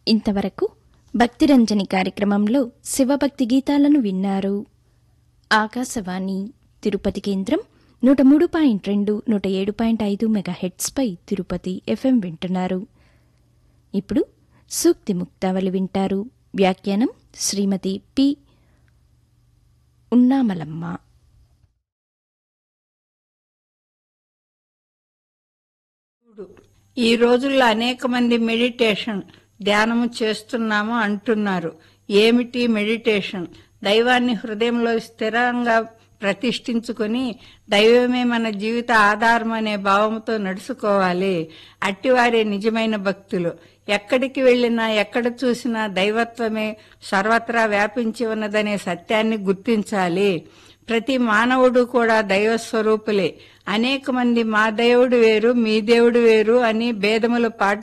ఇంతవరకు భక్తిరంజని కార్యక్రమంలో శివభక్తి గీతాలను విన్నారు ఆకాశవాణి తిరుపతి కేంద్రం నూట మూడు పాయింట్ రెండు నూట ఏడు పాయింట్ ఐదు మెగాహెట్స్పై తిరుపతి ఎఫ్ఎం వింటున్నారు ఇప్పుడు సూక్తి ముక్తావళి వింటారు వ్యాఖ్యానం శ్రీమతి పి ఉన్నామలమ్మ ఈ రోజుల్లో అనేక మంది మెడిటేషన్ ధ్యానము చేస్తున్నాము అంటున్నారు ఏమిటి మెడిటేషన్ దైవాన్ని హృదయంలో స్థిరంగా ప్రతిష్ఠించుకొని దైవమే మన జీవిత ఆధారం అనే భావంతో నడుచుకోవాలి అట్టివారే నిజమైన భక్తులు ఎక్కడికి వెళ్ళినా ఎక్కడ చూసినా దైవత్వమే సర్వత్రా వ్యాపించి ఉన్నదనే సత్యాన్ని గుర్తించాలి ప్రతి మానవుడు కూడా దైవ స్వరూపులే అనేక మంది మా దేవుడు వేరు మీ దేవుడు వేరు అని భేదములు పాటి